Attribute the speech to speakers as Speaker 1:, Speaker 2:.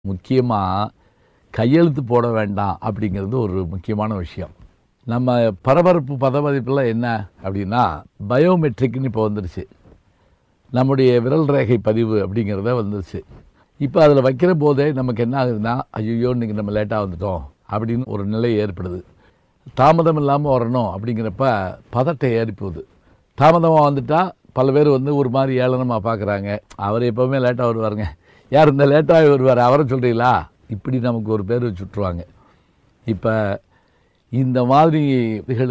Speaker 1: முக்கியமாக கையெழுத்து போட வேண்டாம் அப்படிங்கிறது ஒரு முக்கியமான விஷயம் நம்ம பரபரப்பு பதமதிப்பில் என்ன அப்படின்னா பயோமெட்ரிக்னு இப்போ வந்துருச்சு நம்முடைய விரல் ரேகை பதிவு அப்படிங்கிறத வந்துருச்சு இப்போ அதில் வைக்கிற போதே நமக்கு என்ன ஆகுதுன்னா ஐயோ இன்றைக்கி நம்ம லேட்டாக வந்துட்டோம் அப்படின்னு ஒரு நிலை ஏற்படுது தாமதம் இல்லாமல் வரணும் அப்படிங்கிறப்ப பதட்டம் ஏறி போகுது தாமதமாக வந்துட்டா பல பேர் வந்து ஒரு மாதிரி ஏளனமாக பார்க்குறாங்க அவர் எப்போவுமே லேட்டாக வருவாருங்க யார் இந்த லேட்டாக வருவார் அவரை சொல்கிறீங்களா இப்படி நமக்கு ஒரு பேர் வச்சுட்ருவாங்க இப்போ இந்த மாதிரி இதுகளுக்கு